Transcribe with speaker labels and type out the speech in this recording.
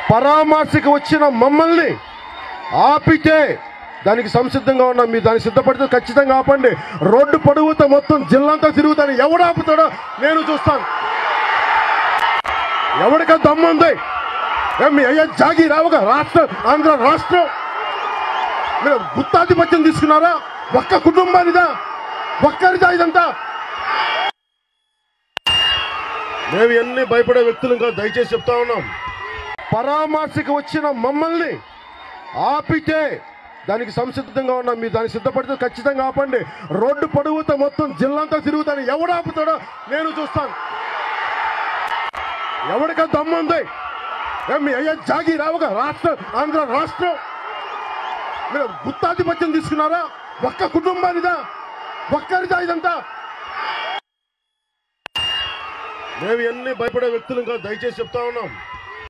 Speaker 1: పరామర్శకు వచ్చిన మమ్మల్ని ఆపితే దానికి సంసిద్ధంగా ఉన్నాం మీరు దానికి సిద్ధపడితే ఖచ్చితంగా ఆపండి రోడ్డు పొడవుతో మొత్తం జిల్లంతా తిరుగుతాను ఎవడు ఆపుతాడో నేను చూస్తాను ఎవడిక దమ్ముంది ఏ మీ అయ్యా జాగి రావుగా రాష్ట్రం ఆంధ్ర రాష్ట్రం మీరు గుత్తాధిపత్యం తీసుకున్నారా ఒక్క కుటుంబానిదా ఒక్కరిదా ఇదంతా మేము ఎన్ని భయపడే వ్యక్తులు కాదు దయచేసి చెప్తా ఉన్నాం పరామర్శకు వచ్చిన మమ్మల్ని ఆపితే దానికి సంసిద్ధంగా ఉన్నాం మీరు దానికి సిద్ధపడితే ఖచ్చితంగా ఆపండి రోడ్డు పొడవుతో మొత్తం జిల్లంతా తిరుగుతాను ఎవడు ఆపుతాడో నేను చూస్తాను ఎవడిక దమ్ముంది ఏ మీ అయ్యా జాగి రావుగా రాష్ట్రం ఆంధ్ర రాష్ట్రం మీరు గుత్తాధిపత్యం తీసుకున్నారా ఒక్క కుటుంబానిదా ఒక్కరిదా ఇదంతా మేము ఎన్ని భయపడే వ్యక్తులు కాదు దయచేసి చెప్తా ఉన్నాం